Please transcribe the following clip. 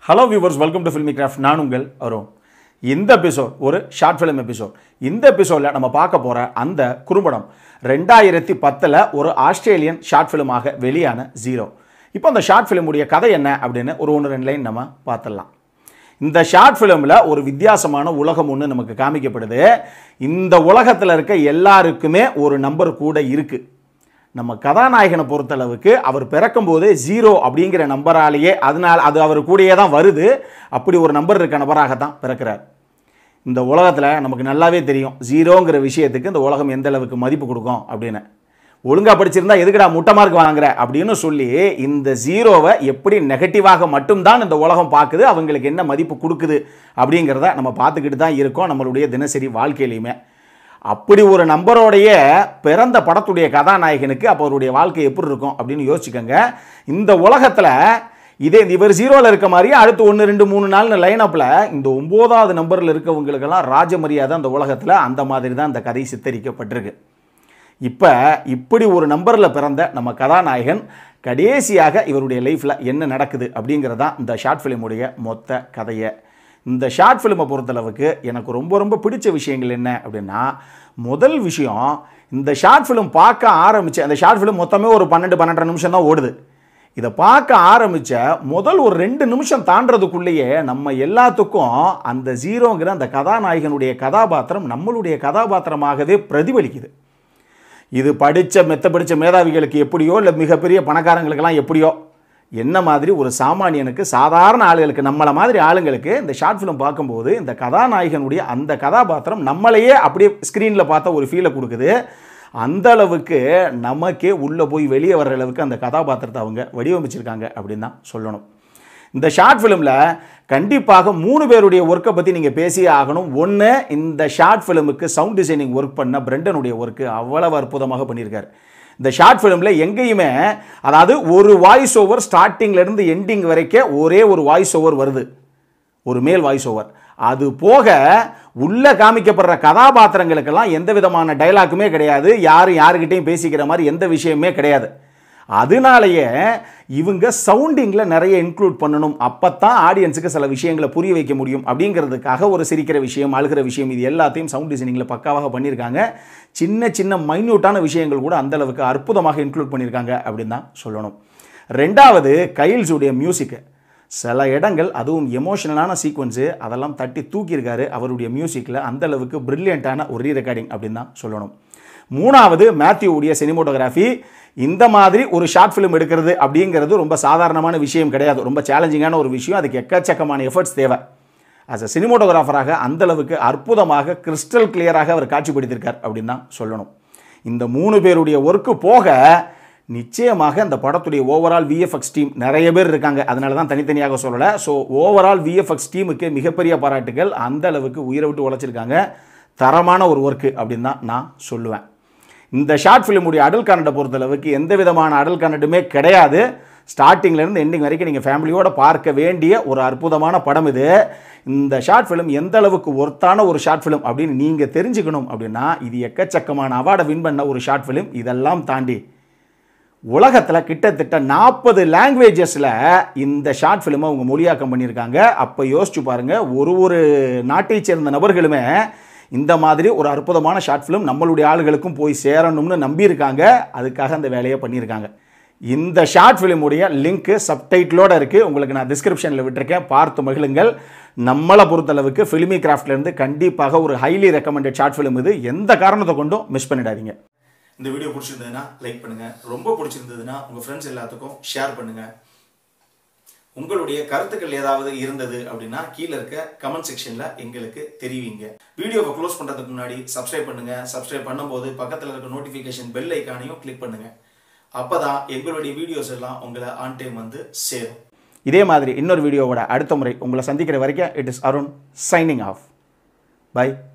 hello viewers welcome to filmy craft நான் உங்கள் அருண் இந்த எபிசோட் ஒரு ஷார்ட் ஃபிலிம் எபிசோட் இந்த எபிசோடில் நம்ம பார்க்க போகிற அந்த குறும்படம் ரெண்டாயிரத்தி பத்தில் ஒரு ஆஸ்திரேலியன் ஷார்ட் ஃபிலிமாக வெளியான ஜீரோ இப்போ அந்த ஷார்ட் ஃபிலிமுடைய கதை என்ன அப்படின்னு ஒரு ஒன்று ரெண்டு லைன் நம்ம பார்த்துடலாம் இந்த ஷார்ட் ஃபிலிமில் ஒரு வித்தியாசமான உலகம் ஒன்று நமக்கு காமிக்கப்படுது இந்த உலகத்தில் இருக்க எல்லாருக்குமே ஒரு நம்பர் கூட இருக்குது நம்ம கதாநாயகனை பொறுத்தளவுக்கு அவர் பிறக்கும்போது ஜீரோ அப்படிங்கிற நம்பராலேயே அதனால் அது அவர் கூடயே தான் வருது அப்படி ஒரு நம்பர் இருக்க நபராக தான் பிறக்கிறார் இந்த உலகத்தில் நமக்கு நல்லாவே தெரியும் ஜீரோங்கிற விஷயத்துக்கு இந்த உலகம் எந்த அளவுக்கு மதிப்பு கொடுக்கும் அப்படின்னு ஒழுங்காக படிச்சிருந்தா எதுக்குடா முட்டை மார்க் வாங்குற அப்படின்னு சொல்லி இந்த ஜீரோவை எப்படி நெகட்டிவாக மட்டும்தான் இந்த உலகம் பார்க்குது அவங்களுக்கு என்ன மதிப்பு கொடுக்குது அப்படிங்கிறத நம்ம பார்த்துக்கிட்டு தான் இருக்கோம் நம்மளுடைய தினசரி வாழ்க்கையிலையுமே அப்படி ஒரு நம்பரோடைய பிறந்த படத்துடைய கதாநாயகனுக்கு அப்போ அவருடைய வாழ்க்கை எப்படி இருக்கும் அப்படின்னு யோசிச்சுக்கோங்க இந்த உலகத்தில் இதே இவர் ஜீரோவில் இருக்க மாதிரியே அடுத்து ஒன்று ரெண்டு மூணு நாள்னு லைனப்பில் இந்த ஒம்போதாவது நம்பரில் இருக்கவங்களுக்கெல்லாம் ராஜ மரியாதை அந்த உலகத்தில் அந்த மாதிரி தான் இந்த கதை சித்தரிக்கப்பட்டிருக்கு இப்போ இப்படி ஒரு நம்பரில் பிறந்த நம்ம கதாநாயகன் கடைசியாக இவருடைய லைஃப்பில் என்ன நடக்குது அப்படிங்கிறது தான் இந்த ஷார்ட் ஃபிலிமுடைய மொத்த கதையை இந்த ஷார்ட் ஃபிலிமை பொறுத்தளவுக்கு எனக்கு ரொம்ப ரொம்ப பிடிச்ச விஷயங்கள் என்ன அப்படின்னா முதல் விஷயம் இந்த ஷார்ட் ஃபிலிம் பார்க்க ஆரம்பித்த அந்த ஷார்ட் ஃபிலிம் மொத்தமே ஒரு பன்னெண்டு பன்னெண்டரை நிமிஷம் தான் ஓடுது இதை பார்க்க ஆரம்பித்த முதல் ஒரு ரெண்டு நிமிஷம் தாண்டதுக்குள்ளேயே நம்ம எல்லாத்துக்கும் அந்த ஜீரோங்கிற அந்த கதாநாயகனுடைய கதாபாத்திரம் நம்மளுடைய கதாபாத்திரமாகவே பிரதிபலிக்குது இது படித்த மெத்த படித்த மேதாவிகளுக்கு எப்படியோ இல்லை மிகப்பெரிய பணக்காரங்களுக்கெல்லாம் எப்படியோ என்ன மாதிரி ஒரு சாமானியனுக்கு சாதாரண ஆளுகளுக்கு நம்மளை மாதிரி ஆளுங்களுக்கு இந்த ஷார்ட் ஃபிலிம் பார்க்கும்போது இந்த கதாநாயகனுடைய அந்த கதாபாத்திரம் நம்மளையே அப்படியே ஸ்க்ரீனில் பார்த்த ஒரு ஃபீலை கொடுக்குது அந்த அளவுக்கு நமக்கே உள்ளே போய் வெளியே வர்ற அளவுக்கு அந்த கதாபாத்திரத்தை அவங்க வடிவமைச்சிருக்காங்க அப்படின்னு தான் சொல்லணும் இந்த ஷார்ட் ஃபிலிமில் கண்டிப்பாக மூணு பேருடைய ஒர்க்கை பற்றி நீங்கள் பேசியே ஆகணும் ஒன்று இந்த ஷார்ட் ஃபிலிமுக்கு சவுண்ட் டிசைனிங் ஒர்க் பண்ண பிரெண்டனுடைய ஒர்க்கு அவ்வளவு அற்புதமாக பண்ணியிருக்காரு இந்த ஷார்ட் ஃபிலிமில் எங்கேயுமே அதாவது ஒரு வாய்ஸ் ஓவர் ஸ்டார்டிங்லேருந்து எண்டிங் வரைக்கும் ஒரே ஒரு வாய்ஸ் ஓவர் வருது ஒரு மேல் வாய்ஸ் ஓவர் அது போக உள்ள காமிக்கப்படுற கதாபாத்திரங்களுக்கெல்லாம் எந்த விதமான டைலாக்குமே கிடையாது யாரும் யாருக்கிட்டையும் பேசிக்கிற மாதிரி எந்த விஷயமே கிடையாது அதனாலேயே இவங்க சவுண்டிங்கில் நிறைய இன்க்ளூட் பண்ணணும் அப்போ தான் ஆடியன்ஸுக்கு சில விஷயங்களை புரிய வைக்க முடியும் அப்படிங்கிறதுக்காக ஒரு சிரிக்கிற விஷயம் அழுகிற விஷயம் இது எல்லாத்தையும் சவுண்ட் டிசைனிங்கில் பக்காவாக பண்ணியிருக்காங்க சின்ன சின்ன மைன்யூட்டான விஷயங்கள் கூட அந்தளவுக்கு அற்புதமாக இன்க்ளூட் பண்ணியிருக்காங்க அப்படின்னு தான் சொல்லணும் ரெண்டாவது கைல்ஸுடைய மியூசிக்கு சில இடங்கள் அதுவும் எமோஷனலான சீக்வன்ஸு அதெல்லாம் தட்டி தூக்கியிருக்காரு அவருடைய மியூசிக்கில் அந்தளவுக்கு ப்ரில்லியண்ட்டான ஒரு ரீ ரெக்கார்டிங் அப்படின்னு தான் சொல்லணும் மூணாவது மேத்யூவுடைய சினிமோட்டோகிராஃபி இந்த மாதிரி ஒரு ஷார்ட் ஃபிலிம் எடுக்கிறது அப்படிங்கிறது ரொம்ப சாதாரணமான விஷயம் கிடையாது ரொம்ப சேலஞ்சிங்கான ஒரு விஷயம் அதுக்கு எக்கச்சக்கமான எஃபர்ட்ஸ் தேவை ஆஸ் அ சினிமோட்டோகிராஃபராக அந்தளவுக்கு அற்புதமாக கிறிஸ்டல் கிளியராக அவர் காட்சிப்படுத்தியிருக்கார் அப்படின்னு தான் சொல்லணும் இந்த மூணு பேருடைய ஒர்க்கு போக நிச்சயமாக இந்த படத்துடைய ஓவரால் விஎஃப்எக்ஸ் டீம் நிறைய பேர் இருக்காங்க அதனால தான் தனித்தனியாக சொல்லலை ஸோ ஓவரால் விஎஃப்எக்ஸ் டீமுக்கு மிகப்பெரிய பாராட்டுகள் அந்த அளவுக்கு உயிரை விட்டு உழைச்சிருக்காங்க தரமான ஒரு ஒர்க்கு அப்படின்னு தான் நான் சொல்லுவேன் இந்த ஷார்ட் ஃபிலிமுடைய அடல் கனடை பொறுத்தளவுக்கு எந்த விதமான அடல் கனடுமே கிடையாது ஸ்டார்டிங்லேருந்து எண்டிங் வரைக்கும் நீங்கள் ஃபேமிலியோடு பார்க்க வேண்டிய ஒரு அற்புதமான படம் இது இந்த ஷார்ட் ஃபிலிம் எந்த அளவுக்கு ஒர்த்தான ஒரு ஷார்ட் ஃபிலிம் அப்படின்னு நீங்கள் தெரிஞ்சுக்கணும் அப்படின்னா இது எக்கச்சக்கமான அவார்டை வின் பண்ண ஒரு ஷார்ட் ஃபிலிம் இதெல்லாம் தாண்டி உலகத்தில் கிட்டத்தட்ட நாற்பது லாங்குவேஜஸில் இந்த ஷார்ட் ஃபிலிமை அவங்க மொழியாக்கம் பண்ணியிருக்காங்க அப்போ யோசிச்சு பாருங்கள் ஒரு ஒரு நாட்டை சேர்ந்த நபர்களுமே இந்த மாதிரி ஒரு அற்புதமான ஷார்ட் ஃபிலிம் நம்மளுடைய ஆளுகளுக்கும் போய் சேரணும்னு நம்பியிருக்காங்க அதுக்காக அந்த வேலையை பண்ணியிருக்காங்க இந்த ஷார்ட் ஃபிலிமுடைய லிங்க்கு சப்டைட்டிலோடு இருக்குது உங்களுக்கு நான் டிஸ்கிரிப்ஷனில் விட்டுருக்கேன் பார்த்து மகிழுங்கள் நம்மளை பொறுத்தளவுக்கு ஃபிலிமி கிராஃப்ட்லேருந்து கண்டிப்பாக ஒரு ஹைலி ரெக்கமெண்டட் ஷார்ட் ஃபிலிம் இது எந்த காரணத்தை கொண்டும் மிஸ் பண்ணிடாதீங்க இந்த வீடியோ பிடிச்சிருந்ததுன்னா லைக் பண்ணுங்கள் ரொம்ப பிடிச்சிருந்ததுன்னா உங்கள் ஃப்ரெண்ட்ஸ் எல்லாத்துக்கும் ஷேர் பண்ணுங்கள் உங்களுடைய கருத்துக்கள் ஏதாவது இருந்தது அப்படின்னா கீழே இருக்க கமெண்ட் செக்ஷனில் எங்களுக்கு தெரிவிங்க வீடியோவை க்ளோஸ் பண்ணுறதுக்கு முன்னாடி சப்ஸ்கிரைப் பண்ணுங்கள் சப்ஸ்கிரைப் பண்ணும்போது பக்கத்தில் இருக்க நோட்டிஃபிகேஷன் பெல் ஐக்கானையும் கிளிக் பண்ணுங்கள் அப்போ தான் எங்களுடைய வீடியோஸ் எல்லாம் உங்களை ஆன் டைம் வந்து சேரும் இதே மாதிரி இன்னொரு வீடியோவோட அடுத்த முறை உங்களை சந்திக்கிற வரைக்கும் it is Arun signing off by